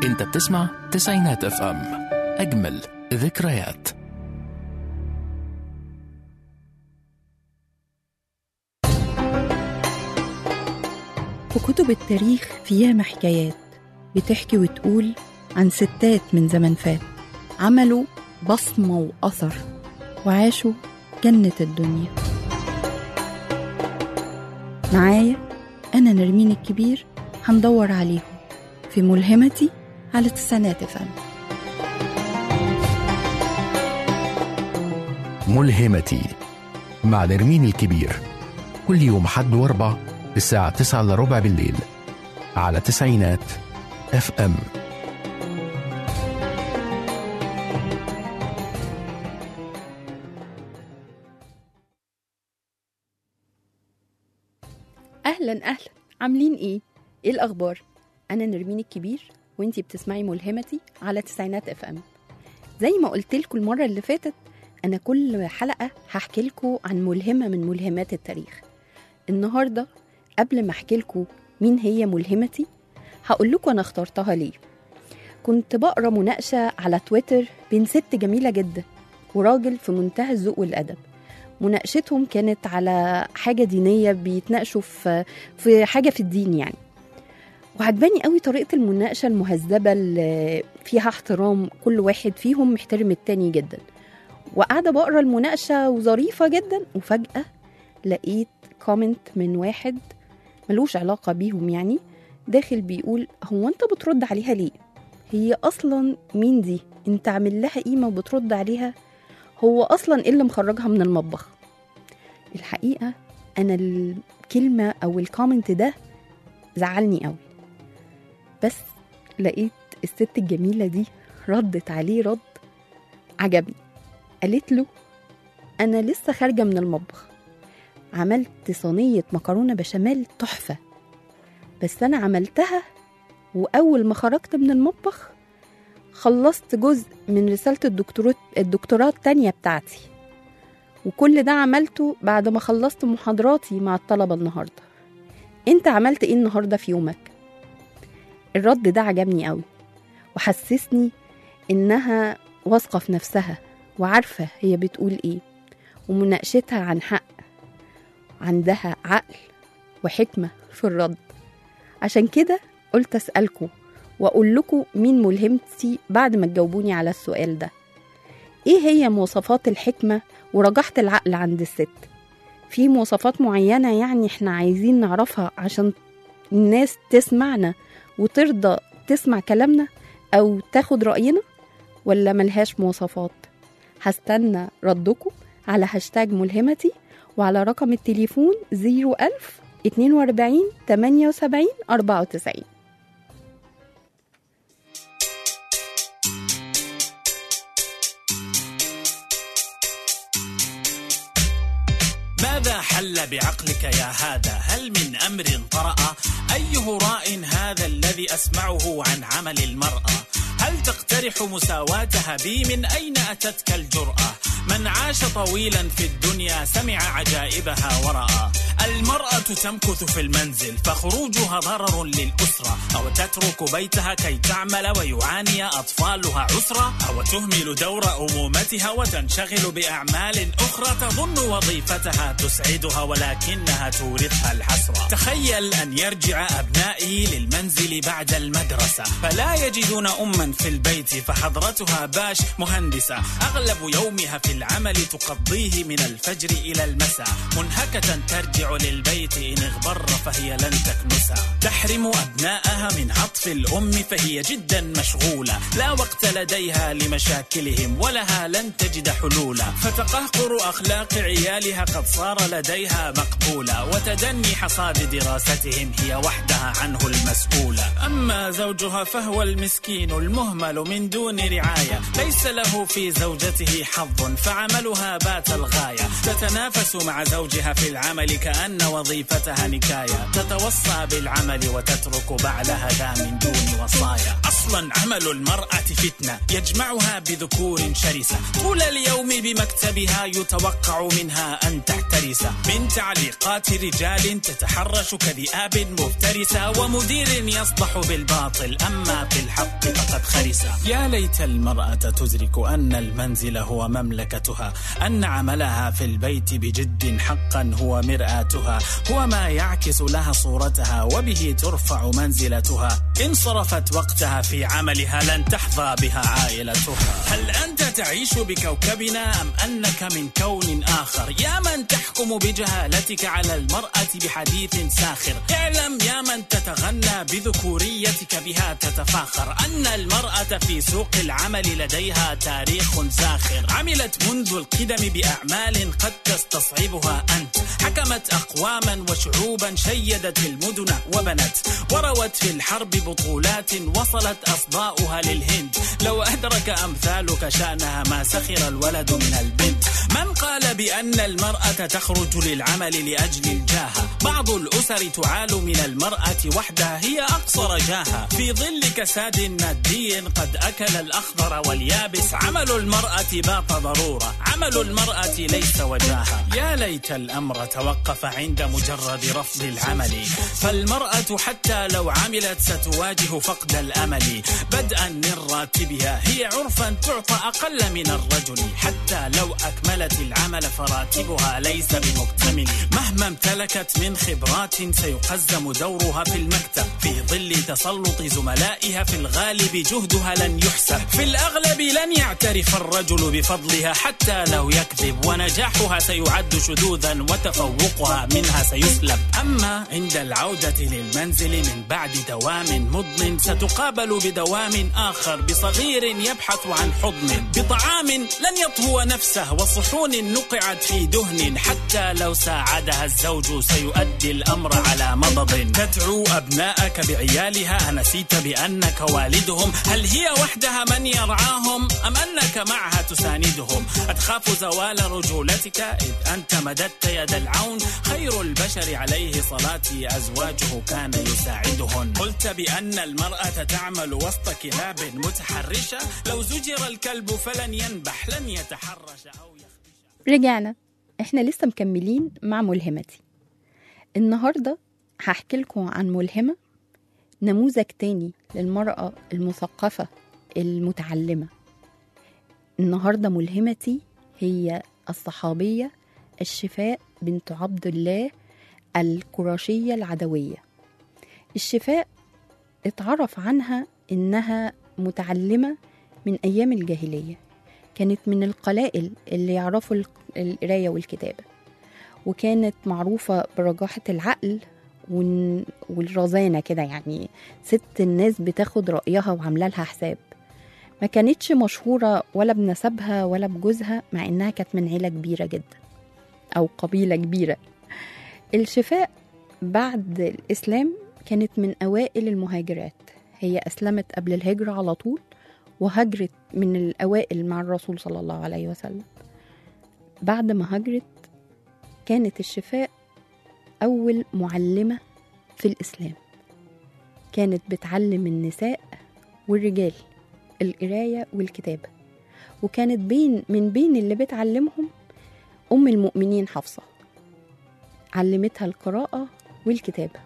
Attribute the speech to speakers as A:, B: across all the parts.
A: انت بتسمع تسعينات اف ام اجمل ذكريات
B: وكتب التاريخ فيها حكايات بتحكي وتقول عن ستات من زمن فات عملوا بصمة وأثر وعاشوا جنة الدنيا معايا أنا نرمين الكبير هندور عليهم في ملهمتي على تسعينات فم
A: ملهمتي مع نرمين الكبير كل يوم حد واربع الساعة تسعة إلا ربع بالليل على تسعينات اف ام
B: أهلا أهلا عاملين إيه؟ إيه الأخبار؟ أنا نرمين الكبير وإنتي بتسمعي ملهمتي على تسعينات اف ام زي ما قلت لكم المرة اللي فاتت أنا كل حلقة هحكي لكم عن ملهمة من ملهمات التاريخ النهاردة قبل ما أحكي لكم مين هي ملهمتي هقول لكم أنا اخترتها ليه كنت بقرا مناقشة على تويتر بين ست جميلة جدا وراجل في منتهى الذوق والأدب مناقشتهم كانت على حاجة دينية بيتناقشوا في في حاجة في الدين يعني وعجباني قوي طريقة المناقشة المهذبة اللي فيها احترام كل واحد فيهم محترم التاني جدا وقاعدة بقرا المناقشة وظريفة جدا وفجأة لقيت كومنت من واحد ملوش علاقة بيهم يعني داخل بيقول هو انت بترد عليها ليه هي اصلا مين دي انت عامل لها قيمة وبترد عليها هو اصلا ايه اللي مخرجها من المطبخ الحقيقة انا الكلمة او الكومنت ده زعلني قوي بس لقيت الست الجميلة دي ردت عليه رد عجبني قالت له أنا لسه خارجة من المطبخ عملت صينية مكرونة بشاميل تحفة بس أنا عملتها وأول ما خرجت من المطبخ خلصت جزء من رسالة الدكتوراه الدكتوراه التانية بتاعتي وكل ده عملته بعد ما خلصت محاضراتي مع الطلبة النهاردة انت عملت ايه النهاردة في يومك؟ الرد ده عجبني قوي وحسسني انها واثقة في نفسها وعارفة هي بتقول ايه ومناقشتها عن حق عندها عقل وحكمة في الرد عشان كده قلت أسألكم وأقول لكم مين ملهمتي بعد ما تجاوبوني على السؤال ده إيه هي مواصفات الحكمة ورجحة العقل عند الست في مواصفات معينة يعني إحنا عايزين نعرفها عشان الناس تسمعنا وترضى تسمع كلامنا أو تاخد رأينا ولا ملهاش مواصفات هستنى ردكم على هاشتاج ملهمتي وعلى رقم التليفون 01000 42 78 94
C: ماذا حل بعقلك يا هذا هل من أمر طرأ أي هراء هذا الذي أسمعه عن عمل المرأة هل تقترح مساواتها بي من أين أتتك الجرأة من عاش طويلا في الدنيا سمع عجائبها ورأى المرأة تمكث في المنزل فخروجها ضرر للأسرة أو تترك بيتها كي تعمل ويعاني أطفالها عسرة أو تهمل دور أمومتها وتنشغل بأعمال أخرى تظن وظيفتها تسعدها ولكنها تورثها الحسرة تخيل أن يرجع أبنائي للمنزل بعد المدرسة فلا يجدون أما في البيت فحضرتها باش مهندسة أغلب يومها في العمل تقضيه من الفجر إلى المساء منهكة ترجع للبيت إن اغبر فهي لن تكنسا تحرم أبناءها من عطف الأم فهي جدا مشغولة لا وقت لديها لمشاكلهم ولها لن تجد حلولا فتقهقر أخلاق عيالها قد صار لديها مقبولة وتدني حصاد دراستهم هي وحدها عنه المسؤولة أما زوجها فهو المسكين المهمل من دون رعاية ليس له في زوجته حظ فعملها بات الغاية تتنافس مع زوجها في العمل كأن كأن وظيفتها نكاية تتوصى بالعمل وتترك بعلها ذا من دون وصايا أصلا عمل المرأة فتنة يجمعها بذكور شرسة طول اليوم بمكتبها يتوقع منها أن تحترس من تعليقات رجال تتحرش كذئاب مفترسة ومدير يصدح بالباطل أما في الحق فقد خرس يا ليت المرأة تدرك أن المنزل هو مملكتها أن عملها في البيت بجد حقا هو مرآتها هو ما يعكس لها صورتها وبه ترفع منزلتها إن صرفت وقتها في عملها لن تحظى بها عائلتها هل أنت تعيش بكوكبنا أم أنك من كون آخر يا من تحكم بجهالتك على المرأة بحديث ساخر اعلم يا من تتغنى بذكوريتك بها تتفاخر أن المرأة في سوق العمل لديها تاريخ زاخر عملت منذ القدم بأعمال قد تستصعبها أنت حكمت أقواما وشعوبا شيدت المدن وبنت وروت في الحرب بطولات وصلت أصداؤها للهند لو أدرك أمثالك شأنها ما سخر الولد من البنت من قال بأن المرأة تخرج للعمل لأجل الجاهة بعض الأسر تعال من المرأة وحدها هي أقصى رجاها في ظل كساد مادي قد أكل الأخضر واليابس عمل المرأة بات ضرورة عمل المرأة ليس وجاهة يا ليت الأمر توقف عند مجرد رفض العمل فالمرأة حتى لو عملت ستواجه فقد الأمل بدءا من راتبها هي عرفا تعطى أقل من الرجل حتى لو أكملت العمل فراتبها ليس بمكتمل مهما امتلكت من خبرات سيقزم دورها في المكتب في ظل تسلط زملائها في الغالب جهدها لن يحسب في الأغلب لن يعترف الرجل بفضلها حتى لو يكذب ونجاحها سيعد شذوذا وتفوقها منها سيسلب أما عند العودة للمنزل من بعد دوام مضن ستقابل بدوام آخر بصغير يبحث عن حضن بطعام لن يطهو نفسه وصحون نقعت في دهن حتى لو ساعدها الزوج سيؤدي الأمر على مضض تدعو أبناءك بعيالها أنسيت بأنك والدهم هل هي وحدها من يرعاهم أم أنك معها تساندهم أتخاف زوال رجولتك إذ أنت مددت يد العون خير البشر عليه صلاتي أزواجه كان يساعدهن قلت بأن المرأة تعمل وسط كلاب متحرشة لو زجر الكلب فلن ينبح لن يتحرش أو يخدش
B: رجعنا احنا لسه مكملين مع ملهمتي النهاردة هحكي لكم عن ملهمة نموذج تاني للمرأة المثقفة المتعلمة النهاردة ملهمتي هي الصحابية الشفاء بنت عبد الله القرشية العدوية الشفاء اتعرف عنها إنها متعلمة من أيام الجاهلية كانت من القلائل اللي يعرفوا ال- القراية والكتابة وكانت معروفة برجاحة العقل والن- والرزانة كده يعني ست الناس بتاخد رأيها وعاملة لها حساب ما كانتش مشهورة ولا بنسبها ولا بجوزها مع إنها كانت من عيلة كبيرة جدا أو قبيلة كبيرة الشفاء بعد الإسلام كانت من أوائل المهاجرات هي أسلمت قبل الهجرة على طول وهجرت من الأوائل مع الرسول صلى الله عليه وسلم بعد ما هجرت كانت الشفاء أول معلمة في الإسلام كانت بتعلم النساء والرجال القراية والكتابة وكانت بين من بين اللي بتعلمهم أم المؤمنين حفصة علمتها القراءة والكتابة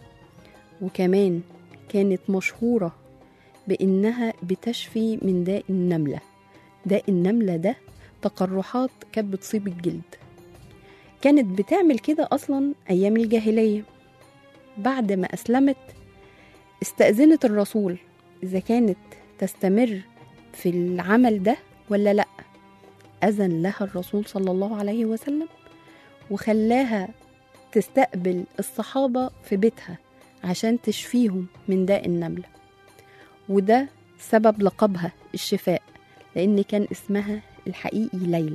B: وكمان كانت مشهورة بإنها بتشفي من داء النملة داء النملة ده تقرحات كانت بتصيب الجلد كانت بتعمل كده أصلا أيام الجاهلية بعد ما أسلمت استأذنت الرسول إذا كانت تستمر في العمل ده ولا لأ أذن لها الرسول صلى الله عليه وسلم وخلاها تستقبل الصحابة في بيتها عشان تشفيهم من داء النملة وده سبب لقبها الشفاء لأن كان اسمها الحقيقي ليلى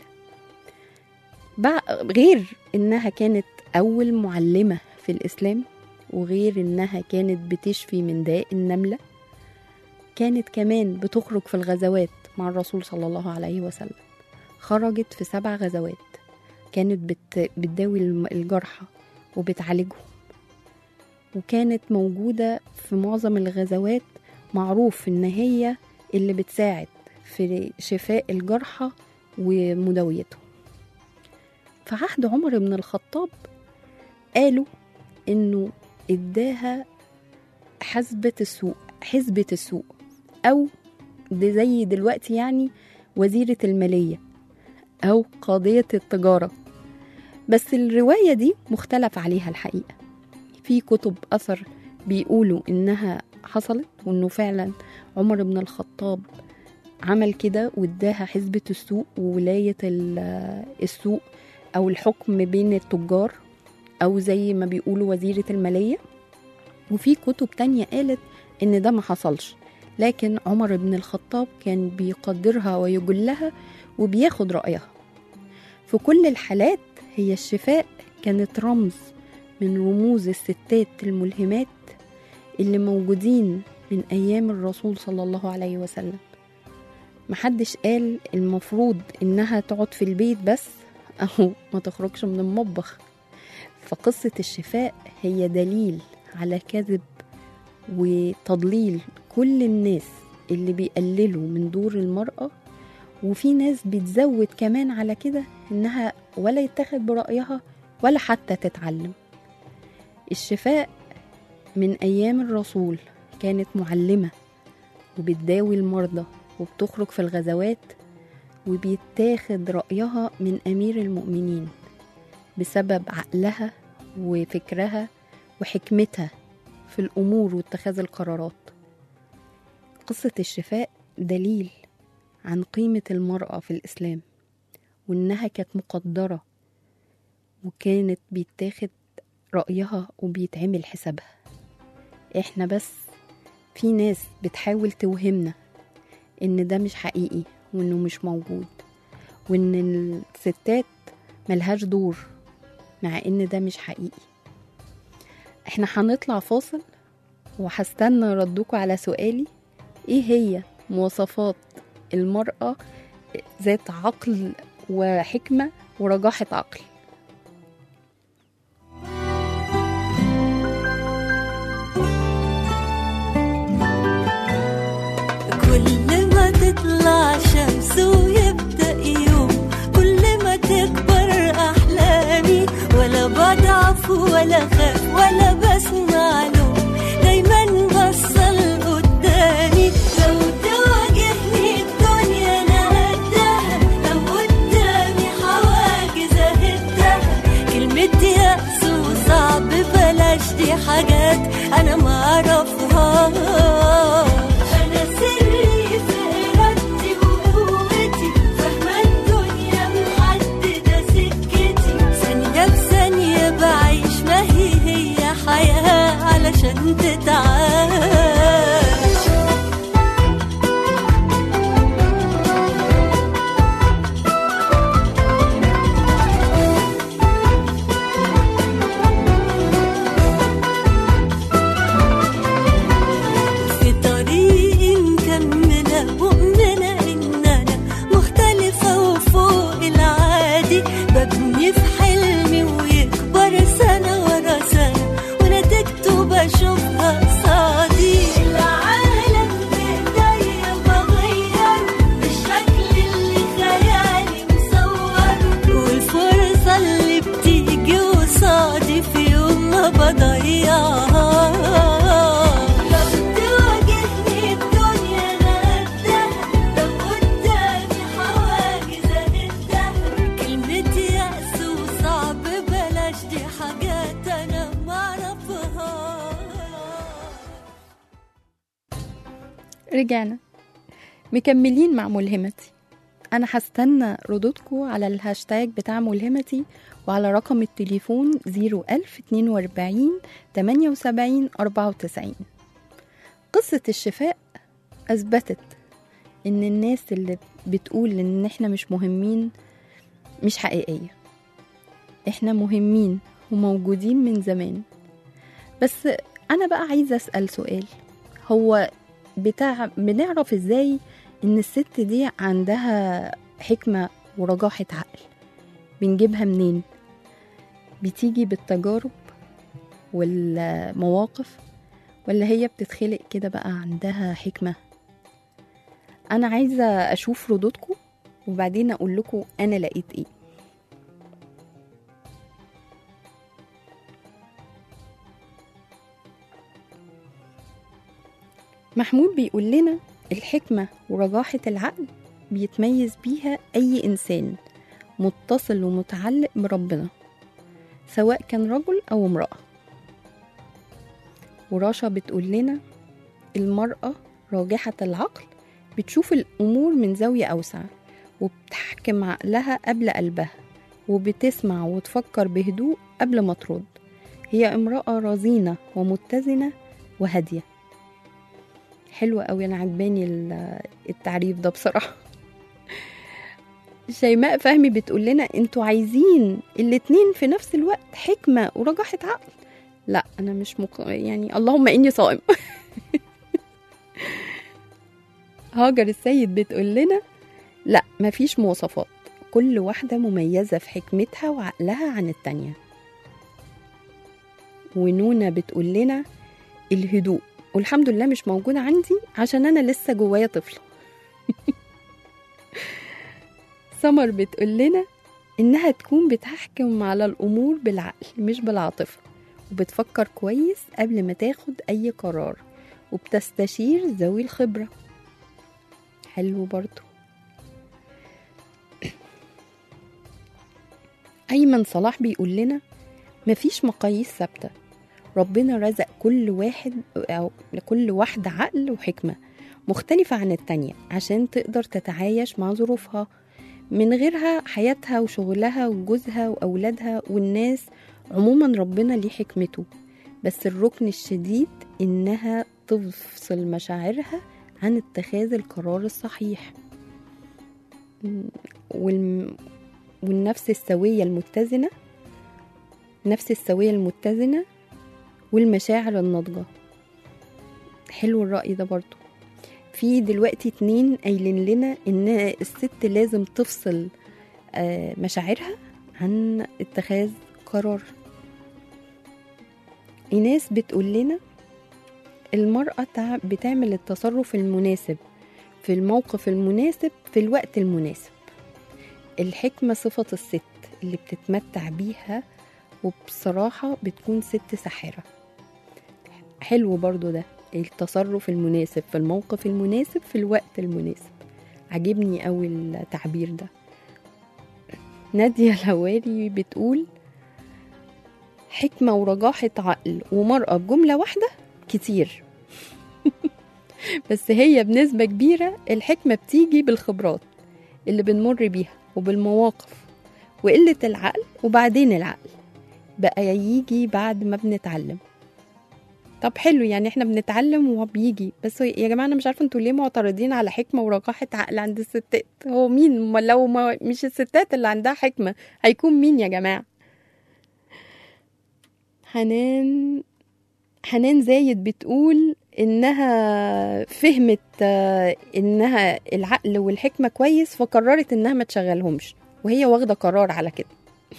B: بع- غير إنها كانت أول معلمة في الإسلام وغير إنها كانت بتشفي من داء النملة كانت كمان بتخرج في الغزوات مع الرسول صلى الله عليه وسلم خرجت في سبع غزوات كانت بت... بتداوي الم- الجرحى وبتعالجهم وكانت موجودة في معظم الغزوات معروف إن هي اللي بتساعد في شفاء الجرحى ومداويتهم في عهد عمر بن الخطاب قالوا إنه إداها حسبة السوق حسبة السوق أو ده زي دلوقتي يعني وزيرة المالية أو قاضية التجارة بس الرواية دي مختلف عليها الحقيقة في كتب أثر بيقولوا إنها حصلت وإنه فعلا عمر بن الخطاب عمل كده واداها حزبة السوق وولاية ال- السوق أو الحكم بين التجار أو زي ما بيقولوا وزيرة المالية وفي كتب تانية قالت إن ده ما حصلش لكن عمر بن الخطاب كان بيقدرها ويجلها وبياخد رأيها في كل الحالات هي الشفاء كانت رمز من رموز الستات الملهمات اللي موجودين من أيام الرسول صلى الله عليه وسلم محدش قال المفروض إنها تقعد في البيت بس أو ما تخرجش من المطبخ فقصة الشفاء هي دليل على كذب وتضليل كل الناس اللي بيقللوا من دور المرأة وفي ناس بتزود كمان على كده إنها ولا يتاخد برأيها ولا حتى تتعلم الشفاء من أيام الرسول كانت معلمة وبتداوي المرضى وبتخرج في الغزوات وبيتاخد رأيها من أمير المؤمنين بسبب عقلها وفكرها وحكمتها في الأمور واتخاذ القرارات قصة الشفاء دليل عن قيمة المرأة في الإسلام وإنها كانت مقدرة وكانت بيتاخد رأيها وبيتعمل حسابها إحنا بس في ناس بتحاول توهمنا إن ده مش حقيقي وإنه مش موجود وإن الستات ملهاش دور مع إن ده مش حقيقي إحنا هنطلع فاصل وهستنى ردكم على سؤالي إيه هي مواصفات المرأة ذات عقل وحكمة ورجاحة عقل
D: كل ما تطلع شمس ويبدأ يوم كل ما تكبر أحلامي ولا بضعف ولا خاف ولا بسمع لوم دايما بصل قدامي لو تواجهني الدنيا أنا قدها لو قدامي حواجز أهدها كلمة يأس وصعب بلاش دي حاجات أنا معرفهاش أنا سري في إرادتي وقوتي فاهمة الدنيا محددة سكتي ثانية بثانية بعيش ما هي هي حياة علشان تتعاش في طريقي مكملة مؤمنة إن أنا مختلفة وفوق العادي ببني في حلمي ويكبر سنة ورا سنة ونتيجته بشوفها قصادي العالم بإيديا بغير بالشكل اللي خيالي مصور والفرصة اللي بتيجي قصادي في يوم ما بضيعها لو تواجهني الدنيا أنا قدها لو قدامي حواجز أهدها كلمة يأس وصعب بلاش دي حاجات أنا معرفهاش
B: رجعنا مكملين مع ملهمتي أنا هستنى ردودكم على الهاشتاج بتاع ملهمتي وعلى رقم التليفون 01042 78 94 قصة الشفاء أثبتت إن الناس اللي بتقول إن إحنا مش مهمين مش حقيقية إحنا مهمين وموجودين من زمان بس أنا بقى عايزة أسأل سؤال هو بتاع بنعرف إزاي إن الست دي عندها حكمة ورجاحة عقل بنجيبها منين بتيجي بالتجارب والمواقف ولا هي بتتخلق كده بقى عندها حكمة أنا عايزة أشوف ردودكم وبعدين أقول لكم أنا لقيت إيه محمود بيقول لنا الحكمة ورجاحة العقل بيتميز بيها أي إنسان متصل ومتعلق بربنا سواء كان رجل أو امرأة وراشا بتقول لنا المرأة راجحة العقل بتشوف الأمور من زاوية أوسع وبتحكم عقلها قبل قلبها وبتسمع وتفكر بهدوء قبل ما ترد هي امرأة رزينة ومتزنة وهادية حلوة قوي أنا عجباني ال- التعريف ده بصراحة شيماء فهمي بتقول لنا انتوا عايزين الاتنين في نفس الوقت حكمة ورجاحة عقل لا انا مش مق... يعني اللهم اني صائم هاجر السيد بتقول لنا لا مفيش مواصفات كل واحدة مميزة في حكمتها وعقلها عن التانية ونونا بتقول لنا الهدوء والحمد لله مش موجودة عندي عشان أنا لسه جوايا طفلة سمر بتقول لنا إنها تكون بتحكم على الأمور بالعقل مش بالعاطفة وبتفكر كويس قبل ما تاخد أي قرار وبتستشير ذوي الخبرة حلو برضو أيمن صلاح بيقول لنا مفيش مقاييس ثابتة ربنا رزق كل واحد أو لكل واحدة عقل وحكمة مختلفة عن التانية عشان تقدر تتعايش مع ظروفها من غيرها حياتها وشغلها وجوزها وأولادها والناس عموما ربنا ليه حكمته بس الركن الشديد إنها تفصل مشاعرها عن اتخاذ القرار الصحيح م- والم... والنفس السوية المتزنة نفس السوية المتزنة والمشاعر الناضجة حلو الرأي ده برضو في دلوقتي اتنين قايلين لنا ان الست لازم تفصل آه، مشاعرها عن اتخاذ قرار ايناس بتقول لنا المرأة تع- بتعمل التصرف المناسب في الموقف المناسب في الوقت المناسب الحكمة صفة الست اللي بتتمتع بيها وبصراحة بتكون ست ساحرة حلو برضو ده التصرف المناسب في الموقف المناسب في الوقت المناسب عجبني قوي التعبير ده نادية الهواري بتقول حكمة ورجاحة عقل ومرأة بجملة واحدة كتير بس هي بنسبة كبيرة الحكمة بتيجي بالخبرات اللي بنمر بيها وبالمواقف وقلة العقل وبعدين العقل بقى يجي بعد ما بنتعلم طب حلو يعني احنا بنتعلم وهو بيجي بس يا جماعه انا مش عارفه انتوا ليه معترضين على حكمه ورجاحه عقل عند الستات هو مين ما لو ما مش الستات اللي عندها حكمه هيكون مين يا جماعه حنان حنان زايد بتقول انها فهمت آه، انها العقل والحكمه كويس فقررت انها ما تشغلهمش وهي واخده قرار على كده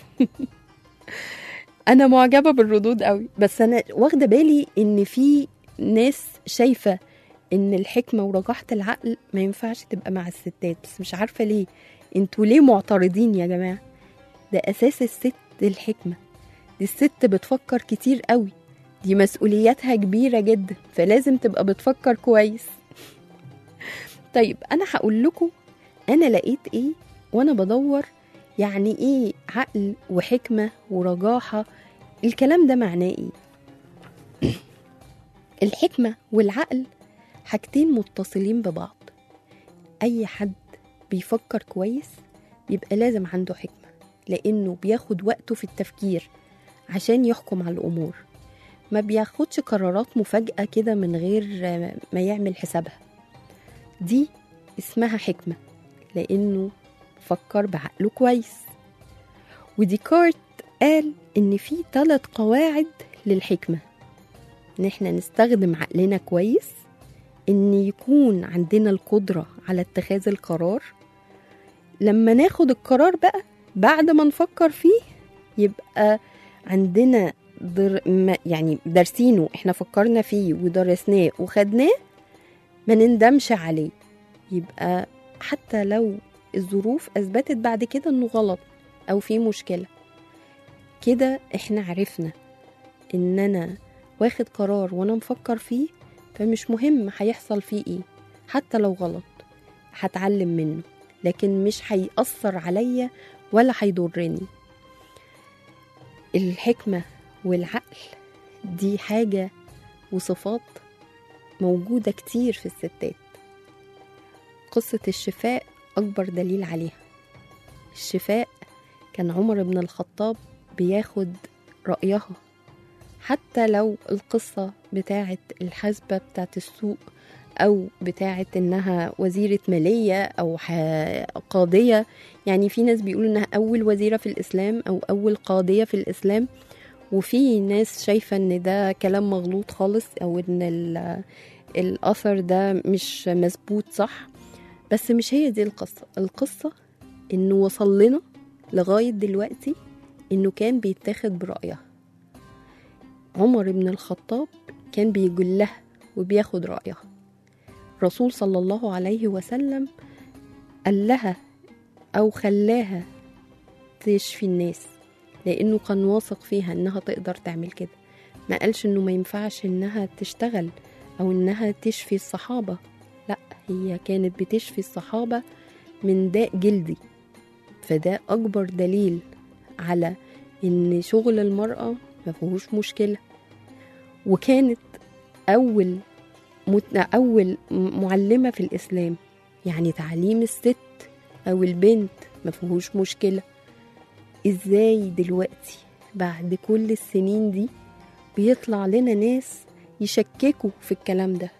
B: انا معجبه بالردود قوي بس انا واخده بالي ان في ناس شايفه ان الحكمه ورجاحه العقل ما ينفعش تبقى مع الستات بس مش عارفه ليه انتوا ليه معترضين يا جماعه ده اساس الست الحكمه دي الست بتفكر كتير قوي دي مسؤولياتها كبيره جدا فلازم تبقى بتفكر كويس طيب انا هقول لكم انا لقيت ايه وانا بدور يعني ايه عقل وحكمه ورجاحه الكلام ده معناه ايه الحكمه والعقل حاجتين متصلين ببعض اي حد بيفكر كويس بيبقى لازم عنده حكمه لانه بياخد وقته في التفكير عشان يحكم على الامور ما بياخدش قرارات مفاجاه كده من غير ما يعمل حسابها دي اسمها حكمه لانه فكر بعقله كويس وديكارت قال إن في ثلاث قواعد للحكمة إن إحنا نستخدم عقلنا كويس إن يكون عندنا القدرة على اتخاذ القرار لما ناخد القرار بقى بعد ما نفكر فيه يبقى عندنا در ما يعني دارسينه احنا فكرنا فيه ودرسناه وخدناه ما نندمش عليه يبقى حتى لو الظروف اثبتت بعد كده انه غلط او في مشكله كده احنا عرفنا ان انا واخد قرار وانا مفكر فيه فمش مهم هيحصل فيه ايه حتى لو غلط هتعلم منه لكن مش هيأثر عليا ولا هيضرني الحكمة والعقل دي حاجة وصفات موجودة كتير في الستات قصة الشفاء أكبر دليل عليها الشفاء كان عمر بن الخطاب بياخد رأيها حتى لو القصة بتاعت الحسبة بتاعت السوق أو بتاعت إنها وزيرة مالية أو ح- قاضية يعني في ناس بيقولوا إنها أول وزيرة في الإسلام أو أول قاضية في الإسلام وفي ناس شايفة إن ده كلام مغلوط خالص أو إن ال- الأثر ده مش مظبوط صح بس مش هي دي القصة القصة إنه وصل لنا لغاية دلوقتي إنه كان بيتاخد برأيها عمر بن الخطاب كان بيجلها وبياخد رأيها رسول صلى الله عليه وسلم قال لها أو خلاها تشفي الناس لأنه كان واثق فيها إنها تقدر تعمل كده ما قالش إنه ما ينفعش إنها تشتغل أو إنها تشفي الصحابة لا هي كانت بتشفي الصحابة من داء جلدي فده أكبر دليل على إن شغل المرأة ما فيهوش مشكلة وكانت أول مت- أول معلمة في الإسلام يعني تعليم الست أو البنت ما فيهوش مشكلة إزاي دلوقتي بعد كل السنين دي بيطلع لنا ناس يشككوا في الكلام ده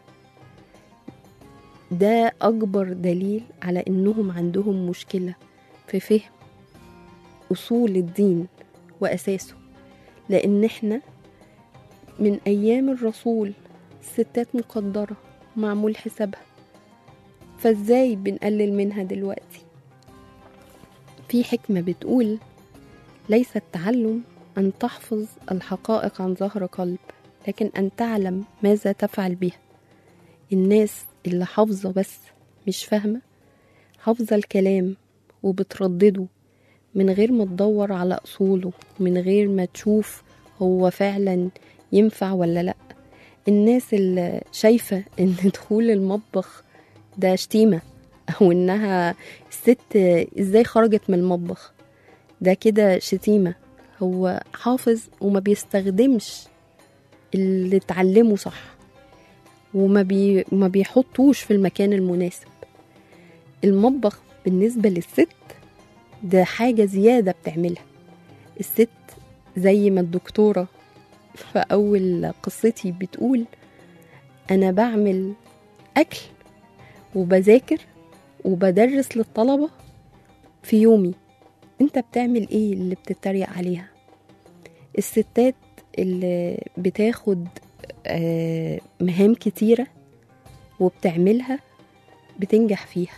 B: ده أكبر دليل على إنهم عندهم مشكلة في فهم أصول الدين وأساسه لأن إحنا من أيام الرسول الستات مقدرة معمول حسابها فازاي بنقلل منها دلوقتي في حكمة بتقول ليس التعلم أن تحفظ الحقائق عن ظهر قلب لكن أن تعلم ماذا تفعل بها الناس اللي حافظة بس مش فاهمة حافظة الكلام وبتردده من غير ما تدور على أصوله من غير ما تشوف هو فعلا ينفع ولا لأ الناس اللي شايفة إن دخول المطبخ ده شتيمة أو إنها الست إزاي خرجت من المطبخ ده كده شتيمة هو حافظ وما بيستخدمش اللي اتعلمه صح وما بي ما بيحطوش في المكان المناسب المطبخ بالنسبة للست ده حاجة زيادة بتعملها الست زي ما الدكتورة في أول قصتي بتقول أنا بعمل أكل وبذاكر وبدرس للطلبة في يومي أنت بتعمل إيه اللي بتتريق عليها الستات اللي بتاخد آه، مهام كتيرة وبتعملها بتنجح فيها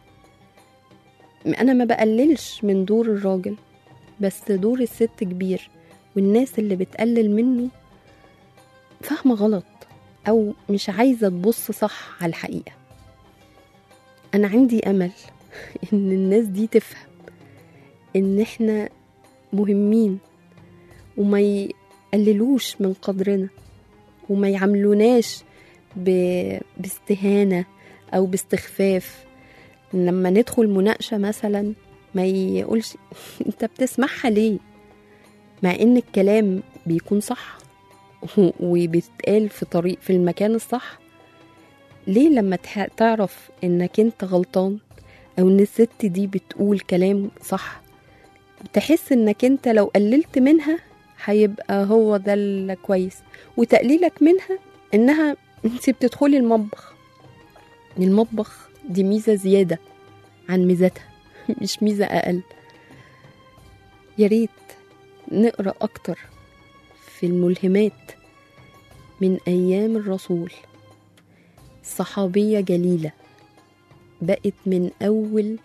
B: أنا ما بقللش من دور الراجل بس دور الست كبير والناس اللي بتقلل منه فاهمة غلط أو مش عايزة تبص صح على الحقيقة أنا عندي أمل إن الناس دي تفهم إن إحنا مهمين وما يقللوش من قدرنا وما يعاملوناش ب- باستهانة أو باستخفاف لما ندخل مناقشة مثلا ما يقولش انت بتسمعها ليه مع ان الكلام بيكون صح وبيتقال في طريق في المكان الصح ليه لما تح- تعرف انك انت غلطان او ان الست دي بتقول كلام صح تحس انك انت لو قللت منها هيبقى هو ده الكويس وتقليلك منها انها انت بتدخلي المطبخ المطبخ دي ميزة زيادة عن ميزتها مش ميزة أقل يا ريت نقرأ أكتر في الملهمات من أيام الرسول صحابية جليلة بقت من أول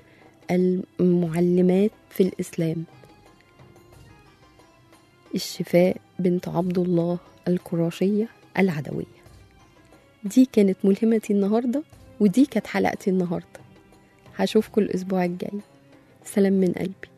B: المعلمات في الإسلام الشفاء بنت عبد الله القراشية العدوية دي كانت ملهمتي النهاردة ودي كانت حلقتي النهاردة هشوفكم الأسبوع الجاي سلام من قلبي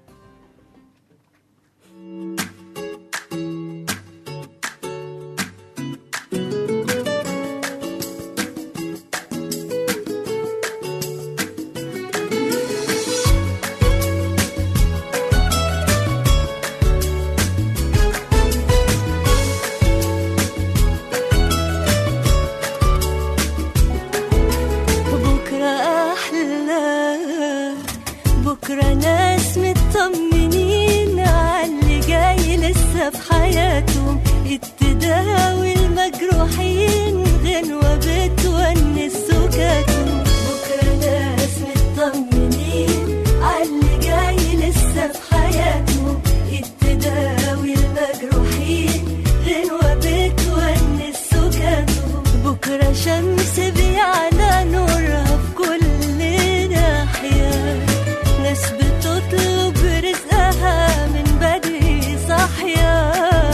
D: بكرة أحلى بكرة ناس مطمنين عاللي جاي لسه في حياتهم التداوي المجروحين غنوة بتونس سكاتهم بكرة ناس مطمنين عاللي جاي لسه في حياتهم التداوي المجروحين غنوة بتونس سكاتهم بكرة شمس بيعلى نورها في كل ناحية ناس بتطلب رزقها من بدري صاحية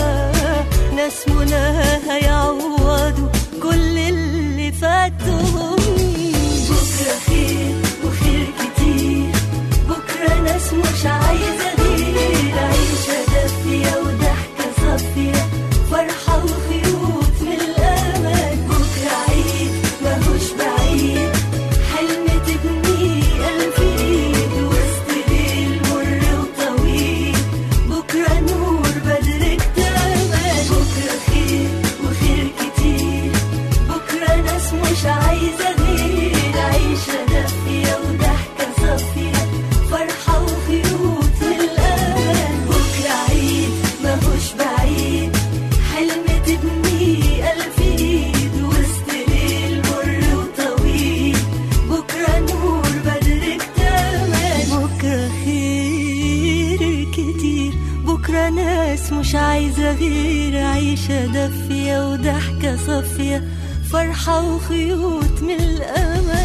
D: ناس مناها يعوضوا كل اللي فاتهم بكرة خير وخير كتير بكرة ناس مش عايزة غير عيشة دافية وضحكة صافية فرحة وخيوط من الأمل بكرة عيد ماهوش بعيد حلم تبني ألف إيد وسط ليل مر وطويل بكرة نور بدر اكتمل بكرة خير وخير كتير بكرة ناس مش عايزة غير عيشة دافية وضحكة صافية فرحة وخيوط من الأمل بكرة عيد ماهوش بعيد حلم تبني ألف إيد وسط ليل مر وطويل بكرة نور بدر اكتمل بكرة خير كتير بكرة ناس مش عايزة غير عيشة دافية وضحكة صافية فرحة وخيوط من الأمل